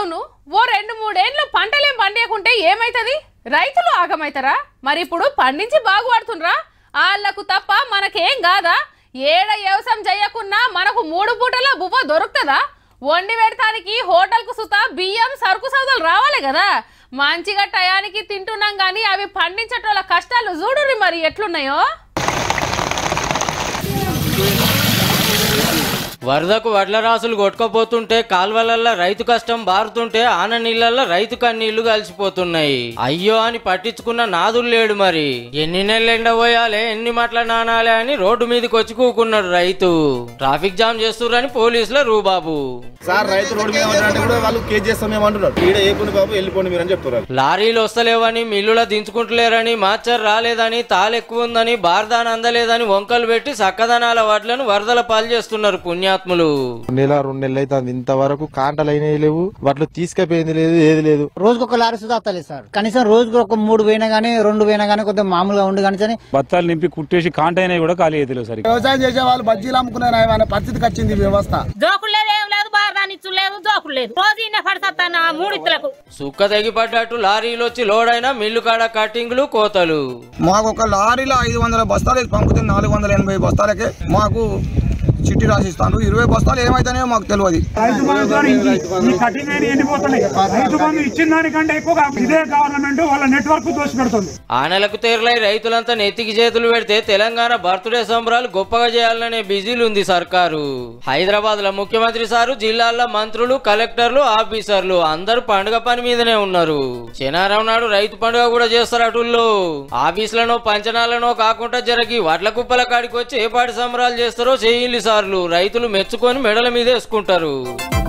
అవును ఓ రెండు మూడేళ్ళు పంటలేం పండియకుంటే ఏమైతది రైతులు ఆగమైతారా మరి ఇప్పుడు పండించి బాగుపడుతుండ్రా వాళ్ళకు తప్ప మనకేం కాదా ఏడ వ్యవసాయం చేయకున్నా మనకు మూడు పూటల బువ్వ దొరుకుతుందా వండి పెడతానికి హోటల్కు సుత బియ్యం సరుకు సౌదాలు రావాలి కదా మంచిగా టయానికి తింటున్నాం కానీ అవి పండించటోళ్ళ కష్టాలు చూడుర్రి మరి ఎట్లున్నాయో వరదకు వడ్ల రాసులు కొట్టుకపోతుంటే కాల్వలల్లో రైతు కష్టం బారుతుంటే ఆన నీళ్ళల్లో రైతు కన్నీళ్లు కలిసిపోతున్నాయి అయ్యో అని పట్టించుకున్న నాదులు లేడు మరి ఎన్ని నెలలు ఎండబోయాలే ఎన్ని మట్ల నానాలే అని రోడ్డు మీదకి వచ్చి కూకున్నాడు రైతు ట్రాఫిక్ జామ్ చేస్తుర్రని పోలీసుల రూబాబు సార్ రైతు రోడ్డు మీద ఉన్నారంటే కూడా వాళ్ళు కేసు చేస్తాం మేము అంటున్నారు ఈడ ఏ పుని బాబు వెళ్ళిపోండి మీరు అని చెప్తున్నారు లారీలు వస్తలేవని మిల్లుల దించుకుంటలేరని మాచర్ రాలేదని తాలెక్కువ ఉందని బార్దాన్ అందలేదని వంకలు పెట్టి సక్కదనాల వడ్లను వరదల పాలు చేస్తున్నారు పుణ్యాత్ములు నెల రెండు నెలలు అయితే ఇంతవరకు కాంటలు అయినవి లేవు వాటిలో తీసుకుపోయింది లేదు ఏది లేదు రోజుకు ఒక లారీ సుధా వస్తలేదు సార్ కనీసం రోజుకు ఒక మూడు పోయినా గానీ రెండు పోయినా గానీ కొద్దిగా మామూలుగా ఉండు కానీ సరే బత్తాలు నింపి కుట్టేసి కాంటైనా కూడా ఖాళీ అయితే సరిగ్గా వ్యవసాయం చేసే వాళ్ళు బజ్జీలు అమ్ముకునే అనే పరిస్థితికి వచ్చింది ఈ వ్యవస్థ జోకులు లేదు ఏం లేదు బారదానిచ్చు లేదు జోకులు లేదు రోజు ఇన్న పడతాను ఆ మూడిత్తులకు సుక్క తెగిపడ్డట్టు లారీలు వచ్చి లోడ్ అయినా మిల్లు కాడ కట్టింగ్లు కోతలు మాకు ఒక లారీలో ఐదు వందల బస్తాలు ఇది పంపుతుంది నాలుగు వందల ఎనభై బస్తాలకే మాకు చిట్టి రాసిస్తాను ఇరవై బస్తాలు ఏమైతేనే మాకు తెలియదు రైతు బంధు ద్వారా ఈ- ఈ కఠిన ఎండిపోతున్నాయి రైతు బంధు ఇచ్చిన దానికంటే ఎక్కువ ఇదే గవర్నమెంట్ వాళ్ళ నెట్వర్క్ దోషి పెడుతుంది ఆనలకు తేరులై రైతులంతా నెత్తికి చేతులు పెడితే తెలంగాణ బర్త్డే సంబరాలు గొప్పగా చేయాలనే బిజీలు ఉంది సర్కారు హైదరాబాద్ లో ముఖ్యమంత్రి సారు జిల్లాల్లో మంత్రులు కలెక్టర్లు ఆఫీసర్లు అందరూ పండుగ పని మీదనే ఉన్నారు శనివారం నాడు రైతు పండుగ కూడా చేస్తారు అటుల్లో ఆఫీసులనో పంచనాలనో కాకుండా జరగి వడ్ల కుప్పల కాడికి వచ్చి ఏ పాటి సంబరాలు చేస్తారో చేయిల్లి సార్లు రైతులు మెచ్చుకొని మెడల మీద వేసుకుంటారు